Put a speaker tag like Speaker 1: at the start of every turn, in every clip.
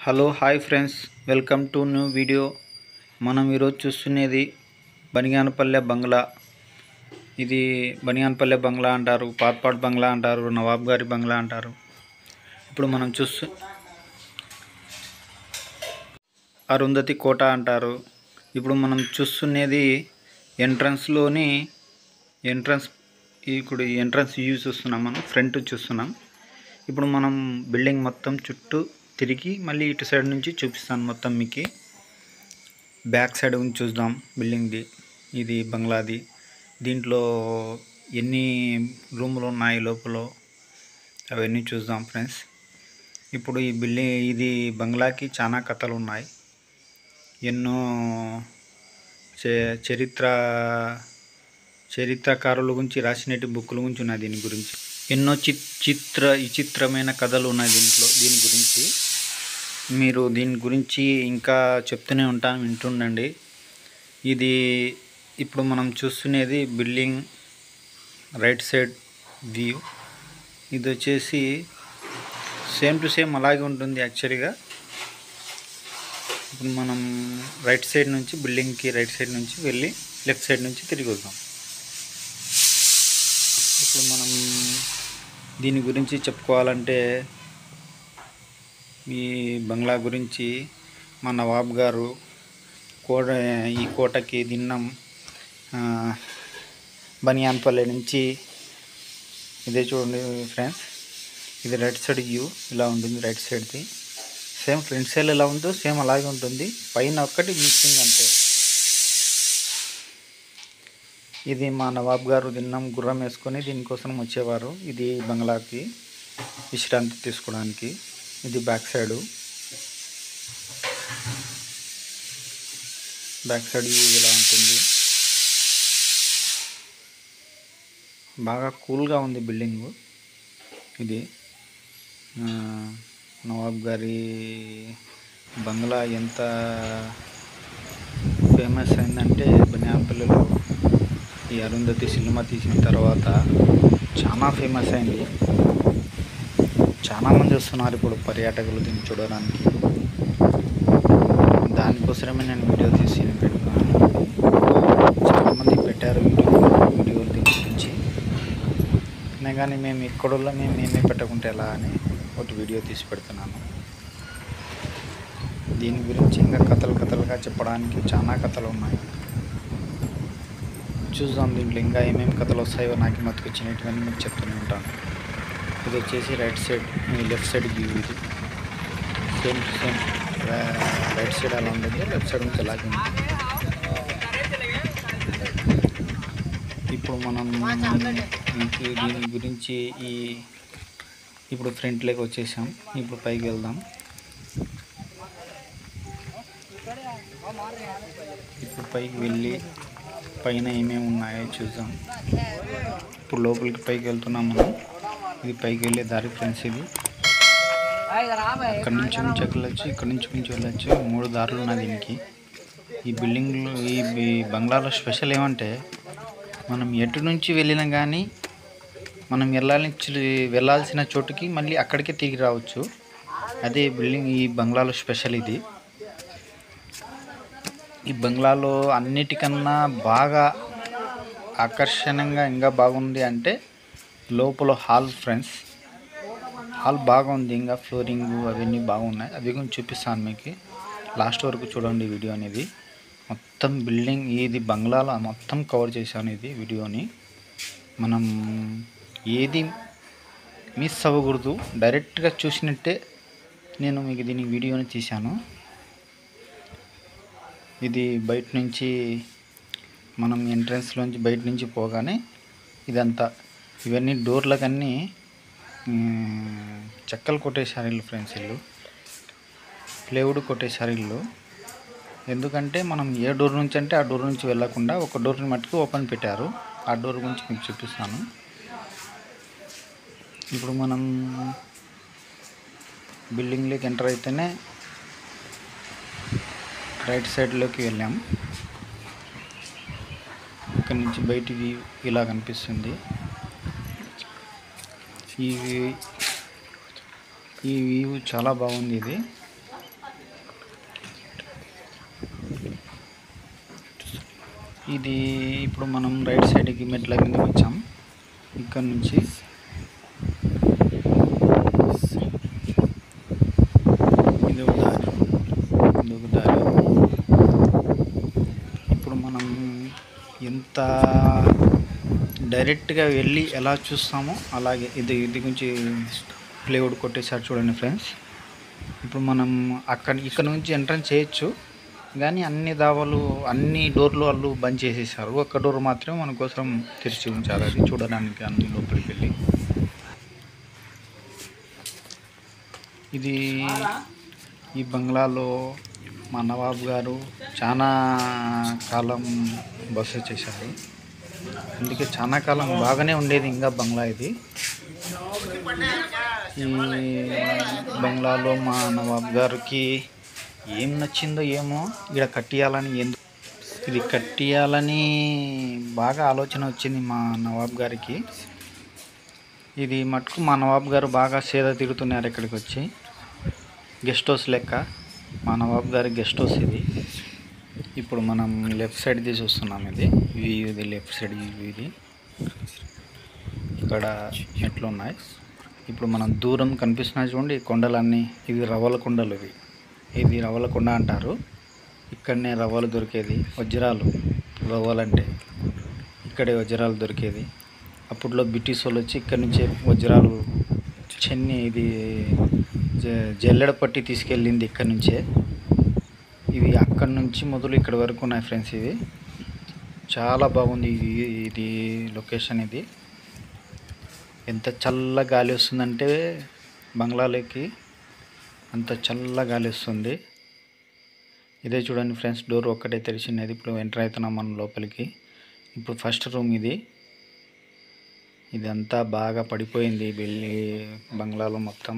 Speaker 1: hello hi friends welcome to new video మనం ఈరోజు చూస్తున్నది బనియానపల్లె బంగ్లా ఇది బనియానపల్లె బంగ్లా అంటారు పాత్పాట్ బంగ్లా అంటారు నవాబ్ గారి బంగ్లా అంటారు ఇప్పుడు మనం చూస్తూ అరుంధతి కోట అంటారు ఇప్పుడు మనం చూస్తున్నది ఎంట్రన్స్లోని ఎంట్రన్స్ ఇప్పుడు ఎంట్రన్స్ వ్యూ చూస్తున్నాం మనం ఫ్రంట్ చూస్తున్నాం ఇప్పుడు మనం బిల్డింగ్ మొత్తం చుట్టూ తిరిగి మళ్ళీ ఇటు సైడ్ నుంచి చూపిస్తాను మొత్తం మీకు బ్యాక్ సైడ్ నుంచి చూద్దాం బిల్డింగ్ది ఇది బంగ్లాది దీంట్లో ఎన్ని రూములు ఉన్నాయి లోపల అవన్నీ చూద్దాం ఫ్రెండ్స్ ఇప్పుడు ఈ బిల్డింగ్ ఇది బంగ్లాకి చాలా కథలు ఉన్నాయి ఎన్నో చే- చరిత్ర చరిత్రకారుల గురించి రాసినట్టు బుక్కుల గురించి ఉన్నాయి దీని గురించి ఎన్నో చిత్ చిత్ర విచిత్రమైన కథలు ఉన్నాయి దీంట్లో దీని గురించి మీరు దీని గురించి ఇంకా చెప్తూనే ఉంటాను వింటుండండి ఇది ఇప్పుడు మనం చూస్తున్నది బిల్డింగ్ రైట్ సైడ్ వ్యూ ఇది వచ్చేసి సేమ్ టు సేమ్ అలాగే ఉంటుంది యాక్చువల్గా ఇప్పుడు మనం రైట్ సైడ్ నుంచి బిల్డింగ్కి రైట్ సైడ్ నుంచి వెళ్ళి లెఫ్ట్ సైడ్ నుంచి తిరిగి వద్దాం ఇప్పుడు మనం దీని గురించి చెప్పుకోవాలంటే ఈ బంగ్లా గురించి మా నవాబ్ గారు కోట ఈ కోటకి దిన్నం ఆ, బనియాన్పల్లి నుంచి ఇదే చూడండి ఫ్రెండ్స్ ఇది రైట్ సైడ్ వ్యూ ఇలా ఉంటుంది రైట్ సైడ్ది సేమ్ ఫ్రంట్ సైడ్ ఎలా ఉందో సేమ్ అలాగే ఉంటుంది పైన ఒక్కటి మిక్సింగ్ అంతే ఇది మా నవాబ్ గారు దిన్నం గుర్రం వేసుకొని దీనికోసం వచ్చేవారు ఇది బంగ్లాకి విశ్రాంతి తీసుకోవడానికి ఇది back side back side view ఇలా ఉంటుంది బాగా కూల్గా ఉంది బిల్డింగ్ ఇది ఆ, నవాబ్ గారి బంగ్లా ఎంత ఫేమస్ అయిందంటే బనియాపల్లిలో ఈ అరుంధతి సినిమా తీసిన తర్వాత చాలా ఫేమస్ అయింది చాలా మంది వస్తున్నారు ఇప్పుడు పర్యాటకులు దీన్ని చూడడానికి దానికోసమే నేను వీడియో తీసి పెడుతున్నాను చాలామంది పెట్టారు యూట్యూబ్లో వీడియోలు దీని గురించి అయినా కానీ మేము ఇక్కడల్లో మేము మేమే పెట్టకుంటే ఎలా అని ఒకటి వీడియో తీసి పెడుతున్నాను దీని గురించి ఇంకా కథలు కథలుగా చెప్పడానికి చాలా కథలు ఉన్నాయి చూద్దాం దీంట్లో ఇంకా ఏమేమి కథలు వస్తాయో నాకు మతుకు వచ్చినట్టువన్నీ మీకు చెప్తూనే ఉంటాను ఇది వచ్చేసి right side left side view ఇది same to same right side అలా ఉంటుంది లెఫ్ట్ సైడ్ నుంచి అలాగే ఉంది ఇప్పుడు మనం మీకు దీని గురించి ఈ ఇప్పుడు ఫ్రంట్లోకి వచ్చేసాం ఇప్పుడు పైకి వెళ్దాం ఇప్పుడు పైకి వెళ్ళి పైన ఏమేమి ఉన్నాయో చూద్దాం ఇప్పుడు లోపలికి పైకి వెళ్తున్నాం మనం ఇది పైకి వెళ్ళే దారి ఫ్రెండ్స్ ఇది అక్కడి నుంచి నుంచి వెళ్ళొచ్చు ఇక్కడ నుంచి నుంచి వెళ్ళొచ్చు మూడు దారులు ఉన్నాయి దీనికి ఈ బిల్డింగ్లో ఈ ఈ బంగ్లాలో స్పెషల్ ఏమంటే మనం ఎటు నుంచి వెళ్ళినా కానీ మనం వెళ్ళాలి వెళ్ళాల్సిన చోటుకి మళ్ళీ అక్కడికే తిరిగి రావచ్చు అదే బిల్డింగ్ ఈ బంగ్లాలో స్పెషల్ ఇది ఈ బంగ్లాలో అన్నిటికన్నా బాగా ఆకర్షణంగా ఇంకా బాగుంది అంటే లోపల హాల్ ఫ్రెండ్స్ హాల్ బాగుంది ఇంకా ఫ్లోరింగ్ అవన్నీ బాగున్నాయి అవి కూడా చూపిస్తాను మీకు లాస్ట్ వరకు చూడండి వీడియో అనేది మొత్తం బిల్డింగ్ ఇది బంగ్లాలో మొత్తం కవర్ చేశాను ఇది వీడియోని మనం ఏది మిస్ అవ్వకూడదు డైరెక్ట్గా చూసినట్టే నేను మీకు దీని వీడియోని తీశాను ఇది బయట నుంచి మనం ఎంట్రన్స్లోంచి బయట నుంచి పోగానే ఇదంతా ఇవన్నీ డోర్లకన్నీ మ్, చెక్కలు కొట్టేశారు ఇల్లు ఫ్రెండ్స్ ఇల్లు ప్లేవుడ్ కొట్టేశారు ఇల్లు ఎందుకంటే మనం ఏ డోర్ నుంచి అంటే ఆ డోర్ నుంచి వెళ్ళకుండా ఒక డోర్ని మట్టుకు ఓపెన్ పెట్టారు ఆ డోర్ గురించి మీకు చూపిస్తాను ఇప్పుడు మనం బిల్డింగ్లోకి ఎంటర్ అయితేనే రైట్ సైడ్లోకి వెళ్ళాం ఇక్కడ నుంచి బయటికి ఇలా కనిపిస్తుంది ఈ వ్యూ- ఈ వ్యూ చాలా బాగుంది ఇది ఇది ఇప్పుడు మనం రైట్ సైడ్కి మెట్ల కింద వచ్చాం ఇక్కడ నుంచి ఇది ఒక దారి ఇది ఒక దారి ఇప్పుడు మనం ఎంత డైరెక్ట్గా వెళ్ళి ఎలా చూస్తామో అలాగే ఇది ఇది గురించి ప్లేవుడ్ కొట్టేసారి చూడండి ఫ్రెండ్స్ ఇప్పుడు మనం అక్కడ ఇక్కడ నుంచి ఎంట్రన్స్ చేయొచ్చు కానీ అన్ని దావాలు అన్ని డోర్లు వాళ్ళు బంద్ చేసేసారు ఒక్క డోర్ మాత్రమే మన కోసం తెరిచి ఉంచారు అది చూడడానికి అన్ని లోపలికి వెళ్ళి ఇది ఈ బంగ్లాలో మా నవాబ్ గారు చాలా కాలం బస చేశారు అందుకే చాలా కాలం బాగానే ఉండేది ఇంకా బంగ్లా ఇది ఈ బంగ్లాలో మా నవాబ్ గారికి ఏం నచ్చిందో ఏమో ఇక్కడ కట్టియాలని ఎందు ఇది కట్టియాలని బాగా ఆలోచన వచ్చింది మా నవాబ్ గారికి ఇది మటుకు మా నవాబ్ గారు బాగా సేద తిరుగుతున్నారు ఇక్కడికి వచ్చి గెస్ట్ హౌస్ లెక్క మా నవాబ్ గారి గెస్ట్ హౌస్ ఇది ఇప్పుడు మనం లెఫ్ట్ సైడ్ది చూస్తున్నాం ఇది వ్యూ ఇది లెఫ్ట్ సైడ్ వ్యూ ఇది ఇక్కడ మెట్లు ఉన్నాయి ఇప్పుడు మనం దూరం కనిపిస్తున్నాయి చూడండి ఈ కొండలన్నీ ఇవి రవ్వల కొండలు ఇవి ఇది రవ్వల కొండ అంటారు ఇక్కడనే రవ్వలు దొరికేది వజ్రాలు రవ్వలంటే ఇక్కడే వజ్రాలు దొరికేది అప్పట్లో బ్రిటిష్ వాళ్ళు వచ్చి ఇక్కడ నుంచే వజ్రాలు చెన్ని ఇది జ- జల్లెడ పట్టి తీసుకెళ్ళింది ఇక్కడ నుంచే ఇవి అక్కడ నుంచి మొదలు ఇక్కడ వరకు ఉన్నాయి ఫ్రెండ్స్ ఇవి చాలా బాగుంది ఇది ఇది లొకేషన్ ఇది ఎంత చల్ల గాలి వస్తుందంటే బంగ్లాలోకి అంత చల్ల గాలి వస్తుంది ఇదే చూడండి ఫ్రెండ్స్ డోర్ ఒక్కటే తెరిచినది ఇప్పుడు ఎంటర్ అవుతున్నాం మనం లోపలికి ఇప్పుడు ఫస్ట్ రూమ్ ఇది ఇదంతా బాగా పడిపోయింది బిల్లి బంగ్లాలో మొత్తం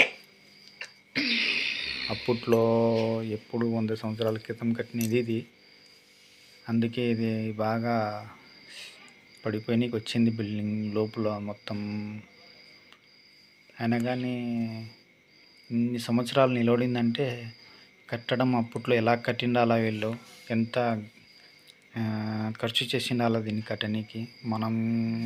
Speaker 1: అప్పట్లో ఎప్పుడు వంద సంవత్సరాల క్రితం కట్టినది ఇది అందుకే ఇది బాగా పడిపోయినకి వచ్చింది బిల్డింగ్ లోపల మొత్తం అయినా కానీ ఇన్ని సంవత్సరాలు నిలబడిందంటే కట్టడం అప్పట్లో ఎలా కట్టిండాలా వీళ్ళు ఎంత ఆ, ఖర్చు చేసిండాలా దీన్ని కట్టడానికి మనం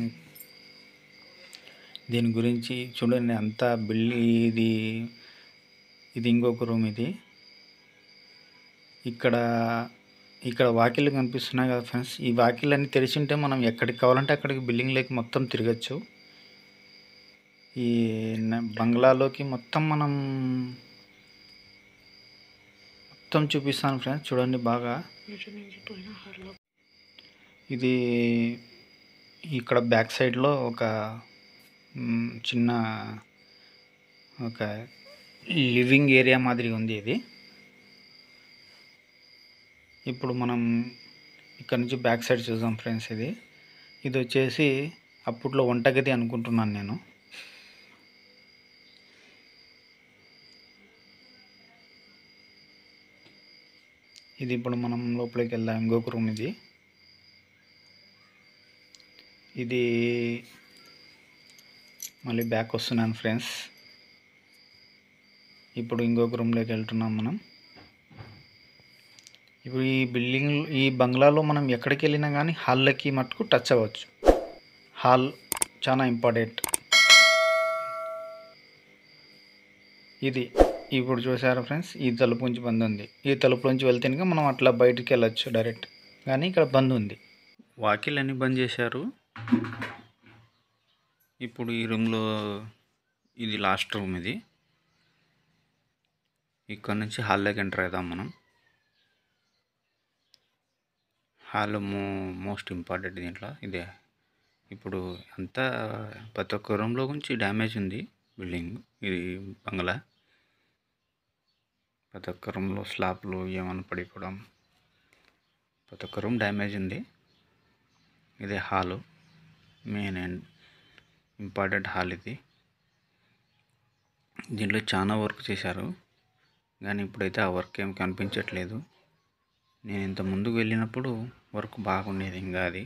Speaker 1: దీని గురించి చూడండి అంతా బిల్లి ఇది ఇది ఇంకొక రూమ్ ఇది ఇక్కడ ఇక్కడ వాకిళ్ళు కనిపిస్తున్నాయి కదా ఫ్రెండ్స్ ఈ వాకిళ్ళు అన్ని తెరిచి ఉంటే మనం ఎక్కడికి కావాలంటే అక్కడికి బిల్డింగ్లోకి మొత్తం తిరగచ్చు ఈ న- బంగ్లాలోకి మొత్తం మనం మొత్తం చూపిస్తాను ఫ్రెండ్స్ చూడండి బాగా ఇది ఇక్కడ బ్యాక్ సైడ్లో ఒక మ్, చిన్న ఒక లివింగ్ ఏరియా మాదిరి ఉంది ఇది ఇప్పుడు మనం ఇక్కడ నుంచి బ్యాక్ సైడ్ చూద్దాం ఫ్రెండ్స్ ఇది ఇది వచ్చేసి అప్పట్లో వంటగది అనుకుంటున్నాను నేను ఇది ఇప్పుడు మనం లోపలికి వెళ్దాం ఇంకొక రూమ్ ఇది ఇది మళ్ళీ బ్యాక్ వస్తున్నాను ఫ్రెండ్స్ ఇప్పుడు ఇంకొక రూమ్లోకి వెళ్తున్నాం మనం ఇప్పుడు ఈ బిల్డింగ్ ఈ బంగ్లాలో మనం ఎక్కడికి వెళ్ళినా కానీ హాల్లకి మటుకు టచ్ అవ్వచ్చు హాల్ చాలా ఇంపార్టెంట్ ఇది ఇప్పుడు చూసారా ఫ్రెండ్స్ ఈ తలుపు నుంచి బంద్ ఉంది ఈ తలుపు నుంచి వెళ్తే కనుక మనం అట్లా బయటికి వెళ్ళొచ్చు డైరెక్ట్ కానీ ఇక్కడ బంద్ ఉంది వాకిల్ అన్ని బంద్ చేశారు ఇప్పుడు ఈ రూమ్లో ఇది లాస్ట్ రూమ్ ఇది ఇక్కడ నుంచి హాల్లోకి ఎంటర్ అవుదాం మనం హాల్ మో మోస్ట్ ఇంపార్టెంట్ దీంట్లో ఇదే ఇప్పుడు అంతా ప్రతి ఒక్క రూమ్లో గురించి డ్యామేజ్ ఉంది బిల్డింగ్ ఇది బంగ్లా ప్రతి ఒక్క రూమ్లో స్లాబ్లు ఏమైనా పడిపోవడం ప్రతి ఒక్క రూమ్ డ్యామేజ్ ఉంది ఇదే hall main and important hall ఇది దీంట్లో చాలా వర్క్ చేశారు కానీ ఇప్పుడైతే ఆ వర్క్ ఏం కనిపించట్లేదు నేను ఇంత ముందుకు వెళ్ళినప్పుడు వర్క్ బాగుండేది ఇంకా అది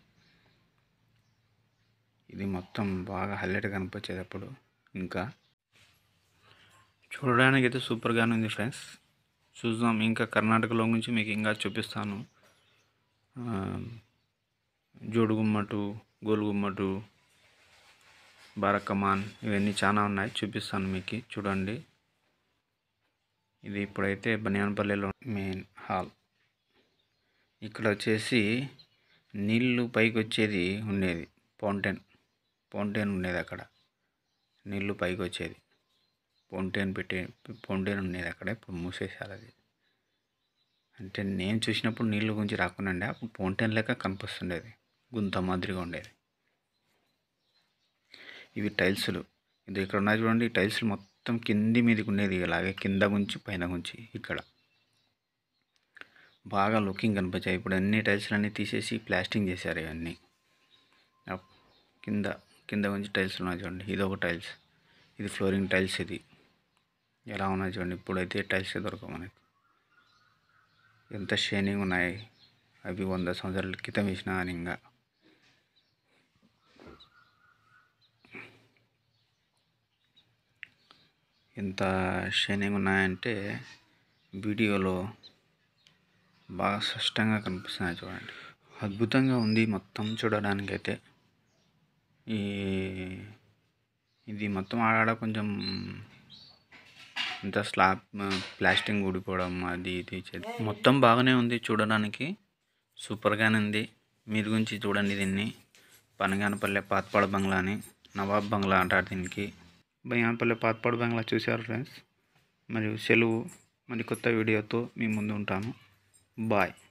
Speaker 1: ఇది మొత్తం బాగా హైలైట్ కనిపించేది అప్పుడు ఇంకా చూడడానికి అయితే సూపర్గానే ఉంది ఫ్రెండ్స్ చూద్దాం ఇంకా కర్ణాటకలో నుంచి మీకు ఇంకా చూపిస్తాను ఆ, జోడుగుమ్మటు గోలుగుమ్మటు బారకమాన్ ఇవన్నీ చాలా ఉన్నాయి చూపిస్తాను మీకు చూడండి ఇది ఇప్పుడైతే బనియానపల్లిలో మెయిన్ హాల్ ఇక్కడ వచ్చేసి నీళ్ళు పైకి వచ్చేది ఉండేది ఫౌంటైన్ ఫౌంటైన్ ఉండేది అక్కడ నీళ్ళు పైకి వచ్చేది ఫౌంటైన్ పెట్టి ఫౌంటైన్ ఉండేది అక్కడ ఇప్పుడు మూసేసారు అది అంటే నేను చూసినప్పుడు నీళ్ళు గురించి రాకుండా అప్పుడు ఫౌంటైన్ లెక్క కనిపిస్తుండేది గుంత మాదిరిగా ఉండేది ఇవి టైల్స్లు ఇది ఇక్కడ ఉన్నాయి చూడండి ఈ టైల్స్ మొత్తం కింది మీదకి ఉండేది ఇలాగే కింద గుంచి పైన గుంచి ఇక్కడ బాగా లుకింగ్ కనిపించాయి ఇప్పుడు అన్ని టైల్స్ అన్నీ తీసేసి ప్లాస్టింగ్ చేశారు ఇవన్నీ అప్- కింద కింద గుంచి టైల్స్ ఉన్నాయి చూడండి ఇది ఒక టైల్స్ ఇది ఫ్లోరింగ్ టైల్స్ ఇది ఎలా ఉన్నాయి చూడండి ఇప్పుడైతే టైల్స్ దొరకవు మనకి ఎంత షైనింగ్ ఉన్నాయి అవి వంద సంవత్సరాల క్రితం వేసిన కానీ ఇంకా ఎంత షైనింగ్ ఉన్నాయంటే వీడియోలో బాగా స్పష్టంగా కనిపిస్తున్నాయి చూడండి అద్భుతంగా ఉంది మొత్తం చూడడానికైతే ఈ ఇది మొత్తం ఆడ కొంచెం ఇంత స్లాబ్ ప్లాస్టింగ్ ఊడిపోవడం అది ఇది చే- మొత్తం బాగానే ఉంది చూడడానికి సూపర్గానే ఉంది మీరు గురించి చూడండి దీన్ని పనగానపల్లె పాత్పాడు బంగ్లా అని నవాబ్ బంగ్లా అంటారు దీనికి బయ్యానపల్లె పాత్పాడు బంగ్లా చూశారు ఫ్రెండ్స్ మరియు సెలవు మరి కొత్త వీడియోతో మీ ముందు ఉంటాను బాయ్